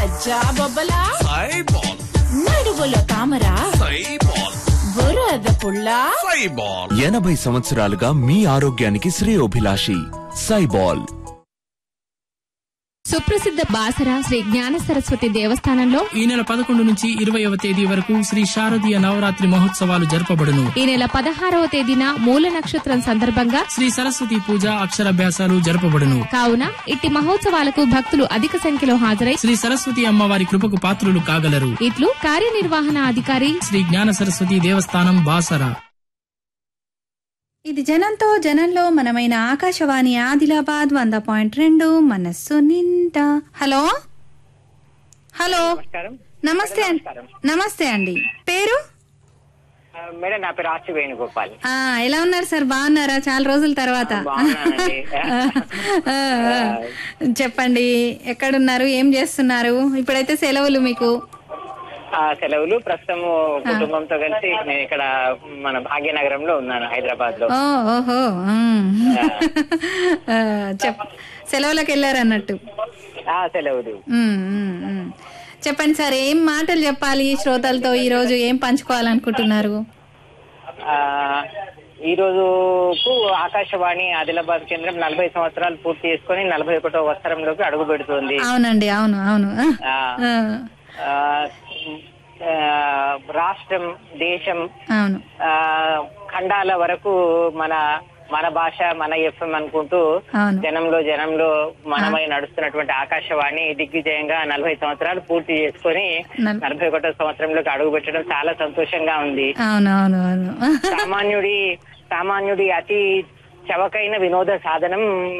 సజ్జా బొబ్బలా సైబాల్ నడువులో తామర సైబాల్ బురద పుల్ల సైబాల్ ఎనభై సంవత్సరాలుగా మీ ఆరోగ్యానికి శ్రేయోభిలాషి సైబాల్ సుప్రసిద్ధ బాసర శ్రీ జ్ఞాన సరస్వతి దేవస్థానంలో ఈ నెల పదకొండు నుంచి ఇరవయవ తేదీ వరకు శ్రీ శారదీయ నవరాత్రి మహోత్సవాలు జరపబడును ఈ నెల పదహారవ తేదీన మూల నక్షత్రం సందర్భంగా శ్రీ సరస్వతి పూజ అక్షరాభ్యాసాలు జరపబడును కావున ఇట్టి మహోత్సవాలకు భక్తులు అధిక సంఖ్యలో హాజరై శ్రీ సరస్వతి అమ్మవారి కృపకు పాత్రులు కాగలరు ఇట్లు కార్యనిర్వహణ అధికారి శ్రీ జ్ఞాన సరస్వతి దేవస్థానం బాసర ఇది జనంతో జనంలో మనమైన ఆకాశవాణి ఆదిలాబాద్ వంద పాయింట్ రెండు మనస్సు నిండా హలో హలో నమస్తే అండి నమస్తే అండి పేరు ఆ, మేడం నా పేరు ఆచి వేణుగోపాల్ ఆ ఎలా ఉన్నారు సార్ బాగున్నారా చాలా రోజుల తర్వాత బాగున్నానండి. ఆ, ఆ. చెప్పండి ఎక్కడున్నారు ఏం చేస్తున్నారు ఇప్పుడైతే సెలవులు మీకు ఆ సెలవులు ప్రస్తుతం కుటుంబంతో కలిసి నేను ఇక్కడ మన భాగ్యనగరంలో ఉన్నాను హైదరాబాద్ లో ఓ ఓహో ఉమ్. ఆ, చెప్ సెలవులకు వెళ్ళారు అన్నట్టు ఆ సెలవులు ఉమ్, ఉమ్, ఉమ్. చెప్పండి సార్ ఏం మాటలు చెప్పాలి శ్రోతలతో ఈ రోజు ఏం పంచుకోవాలనుకుంటున్నారు ఆ ఈ రోజుకు ఆకాశవాణి ఆదిలాబాద్ కేంద్రం నలభై సంవత్సరాలు పూర్తి చేసుకొని నలభై ఒకటో వత్సరంలోకి అడుగు పెడుతుంది అవునండి అవును అవును ఆ, ఆ, ఆ, ఆ, రాష్ట్రం దేశం అవును ఆ ఖండాల వరకు మన మన భాష మన ఎఫ్ఎం అనుకుంటూ అవును. జనంలో జనంలో మనమై నడుస్తున్నటువంటి ఆకాశవాణి దిగ్విజయంగా నలభై సంవత్సరాలు పూర్తి చేసుకొని నల్- నలభై ఒకటో సంవత్సరంలోకి అడుగు పెట్టడం చాలా సంతోషంగా ఉంది అవును అవును అవును సామాన్యుడి సామాన్యుడి అతి చవకైన వినోద సాధనం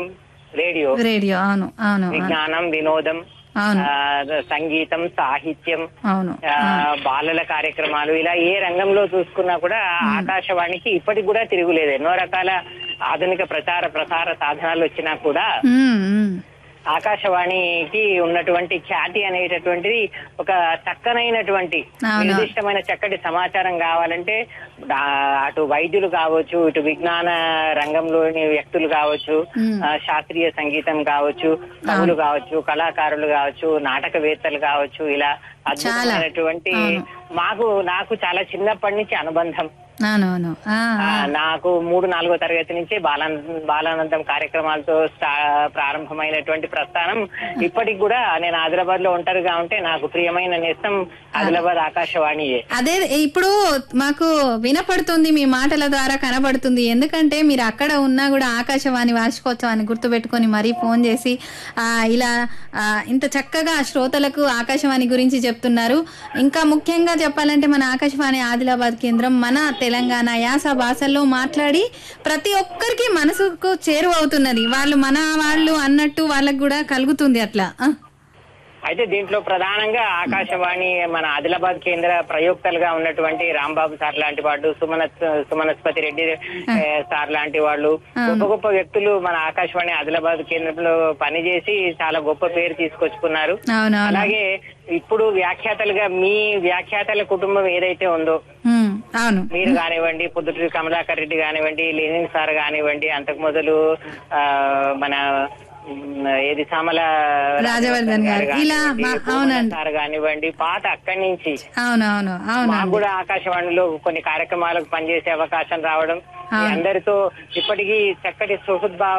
రేడియో రేడియో అవును అవును అవును విజ్ఞానం వినోదం అవును ఆ, సంగీతం సాహిత్యం అవును ఆ, బాలల కార్యక్రమాలు ఇలా ఏ రంగంలో చూసుకున్నా కూడా ఆకాశవాణికి ఇప్పటికి కూడా తిరుగులేదు ఎన్నో రకాల ఆధునిక ప్రచార ప్రసార సాధనాలు వచ్చినా కూడా ఉమ్, ఉమ్. ఆకాశవాణికి ఉన్నటువంటి ఖ్యాతి అనేటటువంటిది ఒక చక్కనైనటువంటి అవును. నిర్దిష్టమైన చక్కటి సమాచారం కావాలంటే ఆ, అటు వైద్యులు కావచ్చు ఇటు విజ్ఞాన రంగంలోని వ్యక్తులు కావచ్చు మ్మ్. ఆ, శాస్త్రీయ సంగీతం కావచ్చు కవులు కావచ్చు కళాకారులు కావచ్చు నాటకవేత్తలు కావచ్చు ఇలా అద్భుతమైనటువంటి అవును. మాకు నాకు చాలా చిన్నప్పటి నుంచి అనుబంధం అవును అవును ఆ, ఆ, ఆ. నాకు మూడు నాలుగో తరగతి నుంచి బాలానందం బాలానందం కార్యక్రమాలతో స్టా- ప్రారంభమైనటువంటి ప్రస్థానం ఇప్పటికి కూడా నేను ఆదిలాబాద్ లో ఒంటరిగా ఉంటే నాకు ప్రియమైన నేస్తం ఆదిలాబాద్ ఆకాశవాణియే అదే ఇప్పుడు మాకు వినపడుతుంది మీ మాటల ద్వారా కనబడుతుంది ఎందుకంటే మీరు అక్కడ ఉన్నా కూడా ఆకాశవాణి వార్షికోత్సవాన్ని గుర్తుపెట్టుకొని మరీ ఫోన్ చేసి ఆ, ఇలా ఆ, ఇంత చక్కగా శ్రోతలకు ఆకాశవాణి గురించి చెప్తున్నారు ఇంకా ముఖ్యంగా చెప్పాలంటే మన ఆకాశవాణి ఆదిలాబాద్ కేంద్రం మన తెలంగాణ యాస భాషల్లో మాట్లాడి ప్రతి ఒక్కరికి మనసుకు చేరువవుతున్నది వాళ్ళు మన వాళ్ళు అన్నట్టు వాళ్ళకు కూడా కలుగుతుంది అట్లా ఆ, అయితే దీంట్లో ప్రధానంగా ఆకాశవాణి మన ఆదిలాబాద్ కేంద్ర ప్రయోక్తలుగా ఉన్నటువంటి రాంబాబు సార్ లాంటి వాళ్ళు సుమనత్ సుమనస్పతి రెడ్డి ఏ, సార్ లాంటి వాళ్ళు గొప్ప గొప్ప వ్యక్తులు మన ఆకాశవాణి ఆదిలాబాద్ కేంద్రంలో పనిచేసి చాలా గొప్ప పేరు తీసుకొచ్చుకున్నారు అవును అవును అలాగే ఇప్పుడు వ్యాఖ్యాతలుగా మీ వ్యాఖ్యాతల కుటుంబం ఏదైతే ఉందో ఉమ్, అవును మీరు కానివ్వండి పొద్దుటూరి కమలాకర్ రెడ్డి కానివ్వండి లెనిన్ సార్ కానివ్వండి అంతకు మొదలు ఆ, మన ఉమ్, ఏది సామల రాజవర్ధన్ గారు. ఇలా కానివ్వండి, మా- పూమల అవునండి. సార్ కానివ్వండి పాత అక్కడి నుంచి అవును అవును అవును మాకు కూడా ఆకాశవాణిలో కొన్ని కార్యక్రమాలకు పనిచేసే అవకాశం రావడం మీ అవును. అందరితో ఇప్పటికీ చక్కటి సుహృద్భావ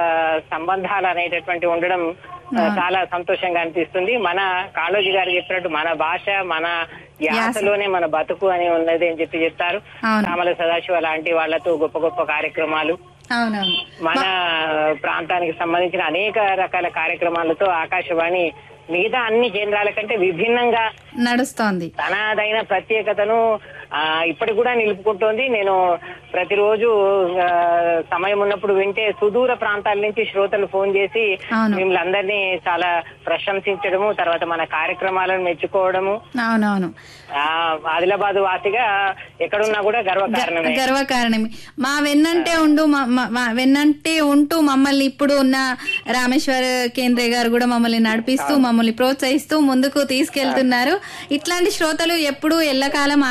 సంబంధాలు అనేటటువంటి ఉండడం ఆ, చాలా సంతోషంగా అనిపిస్తుంది మన కాళోజీ గారు చెప్పినట్టు మన భాష మన యాసలోనే మన బతుకు అని ఉన్నది అని చెప్పి చెప్తారు అవును. రామల సదాశివ లాంటి వాళ్ళతో గొప్ప గొప్ప కార్యక్రమాలు అవునవును మన ప్రాంతానికి సంబంధించిన అనేక రకాల కార్యక్రమాలతో ఆకాశవాణి మిగతా అన్ని కేంద్రాల కంటే విభిన్నంగా నడుస్తోంది తనదైన ప్రత్యేకతను ఆ, ఇప్పటికి కూడా నిలుపుకుంటోంది నేను ప్రతిరోజు ఆ, సమయం ఉన్నప్పుడు వింటే సుదూర ప్రాంతాల నుంచి శ్రోతలు ఫోన్ చేసి అవును. మిమ్మల్ని అందరినీ చాలా ప్రశంసించడము తర్వాత మన కార్యక్రమాలను మెచ్చుకోవడము అవునవును ఆ, ఆదిలాబాద్ వాసిగా ఎక్కడున్నా కూడా గర్వకారణమే గర్వకారణమే మా వెన్నంటే ఉండు మా- మా- మా వెన్నంటే ఉంటూ మమ్మల్ని ఇప్పుడు ఉన్న రామేశ్వర కేంద్ర గారు కూడా మమ్మల్ని నడిపిస్తూ మమ్మల్ని ప్రోత్సహిస్తూ ముందుకు తీసుకెళ్తున్నారు ఇట్లాంటి శ్రోతలు ఎప్పుడు ఎల్లకాలం ఆకాశవాణి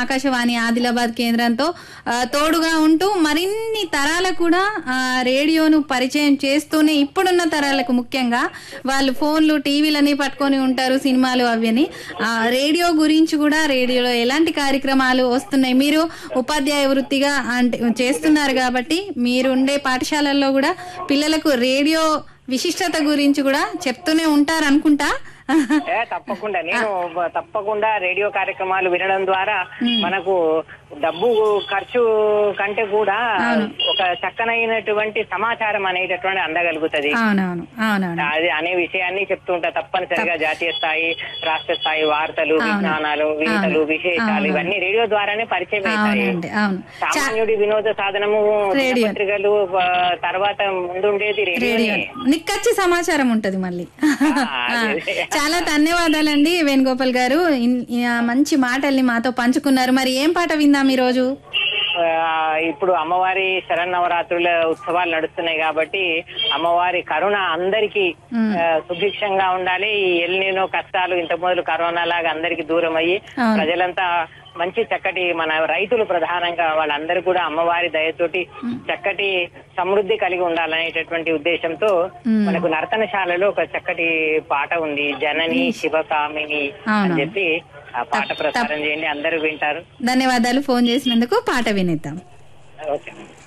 ఆకాశవాణి ఆదిలాబాద్ కేంద్రంతో ఆ, తోడుగా ఉంటూ మరిన్ని తరాలకు కూడా ఆ, రేడియోను పరిచయం చేస్తూనే ఇప్పుడున్న తరాలకు ముఖ్యంగా వాళ్ళు ఫోన్లు టీవీలని పట్టుకొని ఉంటారు సినిమాలు అవని ఆ, రేడియో గురించి కూడా రేడియోలో ఎలాంటి కార్యక్రమాలు వస్తున్నాయి మీరు ఉపాధ్యాయ వృత్తిగా అంటే చేస్తున్నారు కాబట్టి మీరు ఉండే పాఠశాలల్లో కూడా పిల్లలకు రేడియో విశిష్టత గురించి కూడా చెప్తూనే ఉంటారు అనుకుంటా ఏ, తప్పకుండా నేను తప్పకుండా రేడియో కార్యక్రమాలు వినడం ద్వారా మనకు డబ్బు ఖర్చు కంటే కూడా ఒక చక్కనైనటువంటి సమాచారం అనేటటువంటి అందగలుగుతది అవునవును అవునవును అది అనే విషయాన్ని చెప్తూ ఉంటా తప్పనిసరిగా జాతీయ స్థాయి రాష్ట్ర స్థాయి వార్తలు విజ్ఞానాలు వింతలు విశేషాలు ఇవన్నీ రేడియో ద్వారానే పరిచయం అవుతాయి అవునండి అవును సామాన్యుడి వినోద సాధనము రేడియో. పత్రికలు తర్వాత ముందుండేది రేడియో రేడియోనే నిక్కచ్చి సమాచారం ఉంటది మళ్ళీ అదే. చాలా ధన్యవాదాలండి వేణుగోపాల్ గారు ఇన్- ఆ, మంచి మాటల్ని మాతో పంచుకున్నారు మరి ఏం పాట విందాం ఈ రోజు ఆ, ఇప్పుడు అమ్మవారి శరన్నవరాత్రుల ఉత్సవాలు నడుస్తున్నాయి కాబట్టి అమ్మవారి కరుణ అందరికి సుభిక్షంగా ఉండాలి ఈ ఎల్నినో కష్టాలు ఇంత మొదలు కరోనా లాగా అందరికి దూరం అయ్యి అవును. ప్రజలంతా మంచి చక్కటి మన రైతులు ప్రధానంగా వాళ్ళందరూ కూడా అమ్మవారి దయతోటి చక్కటి సమృద్ధి కలిగి ఉండాలనేటటువంటి ఉద్దేశంతో మనకు నర్తనశాలలో ఒక చక్కటి పాట ఉంది జనని శివకామిని అవును. అని చెప్పి ఆ పాట ప్రసారం చేయండి అందరూ వింటారు ధన్యవాదాలు ఫోన్ చేసినందుకు పాట వినేద్దాం ఓకే